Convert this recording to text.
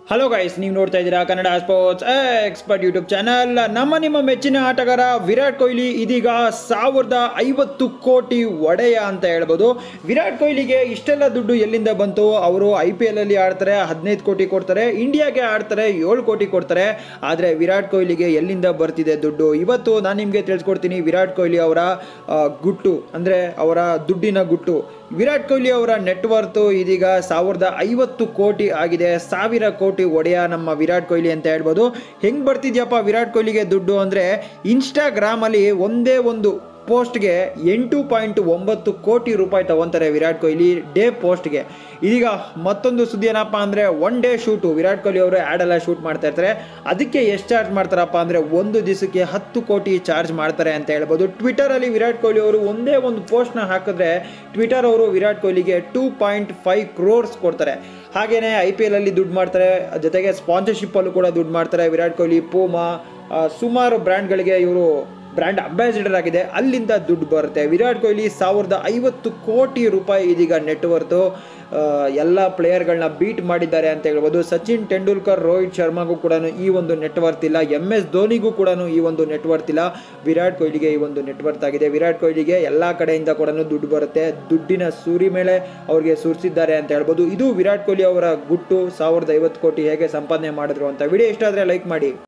hello guys ನೀವು ನೋಡ್ತಾ ಇದ್ದೀರಾ Kannada sports expert YouTube channel ನಮ್ಮ ನಿಮ್ಮ ಮೆಚ್ಚಿನ ಆಟಗಾರ ವಿರಾಟ್ ಕೊಹ್ಲಿ ಇದೀಗ ಸಾವಿರದ ಐವತ್ತು ಕೋಟಿ ಒಡೆಯ ಅಂತ ಹೇಳ್ಬೋದು ವಿರಾಟ್ ಕೊಹ್ಲಿಗೆ ಇಷ್ಟೆಲ್ಲ ದುಡ್ಡು ಎಲ್ಲಿಂದ ಬಂತು ಅವರು ಐ ಪಿ ಎಲ್ ಅಲ್ಲಿ ಆಡ್ತಾರೆ ಹದಿನೈದು ಕೋಟಿ ಕೊಡ್ತಾರೆ ಇಂಡಿಯಾಗೆ ಆಡ್ತಾರೆ ಏಳು ಕೋಟಿ ಕೊಡ್ತಾರೆ ಆದರೆ ವಿರಾಟ್ ಕೊಹ್ಲಿಗೆ ಎಲ್ಲಿಂದ ಬರ್ತಿದೆ ದುಡ್ಡು ಇವತ್ತು ನಾನು ನಿಮಗೆ ತಿಳಿಸ್ಕೊಡ್ತೀನಿ ವಿರಾಟ್ ಕೊಹ್ಲಿ ಅವರ ಆ, ಗುಟ್ಟು ಅಂದರೆ ಅವರ ದುಡ್ಡಿನ ಗುಟ್ಟು ವಿರಾಟ್ ಕೊಹ್ಲಿ ಅವರ ನೆಟ್ವರ್ತು ಇದೀಗ ಸಾವಿರದ ಐವತ್ತು ಕೋಟಿ ಆಗಿದೆ ಸಾವಿರ ಕೋಟಿ ಒಡೆಯ ನಮ್ಮ ವಿರಾಟ್ ಕೊಹ್ಲಿ ಅಂತ ಹೇಳ್ಬೋದು ಹೆಂಗ್ ಬರ್ತಿದ್ಯಪ್ಪ ವಿರಾಟ್ ಕೊಹ್ಲಿಗೆ ದುಡ್ಡು ಅಂದರೆ ಇನ್ಸ್ಟಾಗ್ರಾಮಲ್ಲಿ ಒಂದೇ ಒಂದು ಪೋಸ್ಟ್ಗೆ ಎಂಟು ಪಾಯಿಂಟ್ ಒಂಬತ್ತು ಕೋಟಿ ರೂಪಾಯಿ ತಗೊಂತಾರೆ ವಿರಾಟ್ ಕೊಹ್ಲಿ ಡೇ ಪೋಸ್ಟ್ಗೆ ಇದೀಗ ಮತ್ತೊಂದು ಸುದ್ದಿ ಏನಪ್ಪ ಅಂದರೆ one day shoot Virat Kohli ಅವರು ಆ್ಯಡೆಲ್ಲ ಶೂಟ್ ಮಾಡ್ತಾ ಇರ್ತಾರೆ ಅದಕ್ಕೆ ಎಷ್ಟು ಚಾರ್ಜ್ ಮಾಡ್ತಾರಪ್ಪ ಅಂದರೆ ಒಂದು ದಿವಸಕ್ಕೆ ಹತ್ತು ಕೋಟಿ ಚಾರ್ಜ್ ಮಾಡ್ತಾರೆ ಅಂತ ಹೇಳ್ಬೋದು ಟ್ವಿಟರಲ್ಲಿ ವಿರಾಟ್ ಕೊಹ್ಲಿ ಅವರು ಒಂದೇ ಒಂದು ಪೋಸ್ಟ್ನ ಹಾಕಿದ್ರೆ ಟ್ವಿಟರ್ ಅವರು ವಿರಾಟ್ ಕೊಹ್ಲಿಗೆ ಟೂ ಪಾಯಿಂಟ್ ಫೈವ್ ಕ್ರೋರ್ಸ್ ಕೊಡ್ತಾರೆ ಹಾಗೆಯೇ ಐ ಪಿ ಎಲ್ ಅಲ್ಲಿ ದುಡ್ಡು ಮಾಡ್ತಾರೆ ಜೊತೆಗೆ ಸ್ಪಾನ್ಸರ್ಶಿಪ್ ಅಲ್ಲೂ ಕೂಡ ದುಡ್ಡು ಮಾಡ್ತಾರೆ ವಿರಾಟ್ ಕೊಹ್ಲಿ ಪೂಮಾ ಆ, ಸುಮಾರು ಬ್ರ್ಯಾಂಡ್ಗಳಿಗೆ ಇವರು ಬ್ರ್ಯಾಂಡ್ ಅಂಬಾಸಿಡರ್ ಆಗಿದೆ ಅಲ್ಲಿಂದ ದುಡ್ಡು ಬರುತ್ತೆ ವಿರಾಟ್ ಕೊಹ್ಲಿ ಸಾವಿರದ ಐವತ್ತು ಕೋಟಿ ರೂಪಾಯಿ ಇದೀಗ ನೆಟ್ವರ್ತು ಎಲ್ಲ ಪ್ಲೇಯರ್ಗಳನ್ನ ಬೀಟ್ ಮಾಡಿದ್ದಾರೆ ಅಂತ ಹೇಳ್ಬೋದು ಸಚಿನ್ ತೆಂಡೂಲ್ಕರ್ ರೋಹಿತ್ ಶರ್ಮಾಗೂ ಕೂಡ ಈ ಒಂದು ನೆಟ್ವರ್ತ್ ಇಲ್ಲ ಎಮ್ ಎಸ್ ಧೋನಿಗೂ ಕೂಡ ಈ ಒಂದು ನೆಟ್ವರ್ತ್ ಇಲ್ಲ ವಿರಾಟ್ ಕೊಹ್ಲಿಗೆ ಈ ಒಂದು ನೆಟ್ವರ್ತ್ ಆಗಿದೆ ವಿರಾಟ್ ಕೊಹ್ಲಿಗೆ ಎಲ್ಲ ಕಡೆಯಿಂದ ಕೂಡ ದುಡ್ಡು ಬರುತ್ತೆ ದುಡ್ಡಿನ ಸೂರಿ ಮೇಲೆ ಅವ್ರಿಗೆ ಸುರಿಸಿದ್ದಾರೆ ಅಂತ ಹೇಳ್ಬೋದು ಇದು ವಿರಾಟ್ ಕೊಹ್ಲಿ ಅವರ ಗುಟ್ಟು ಸಾವಿರದ ಐವತ್ತು ಕೋಟಿ ಹೇಗೆ ಸಂಪಾದನೆ ಮಾಡಿದ್ರು ಅಂತ ವಿಡಿಯೋ ಇಷ್ಟ ಆದರೆ ಲೈಕ್ ಮಾಡಿ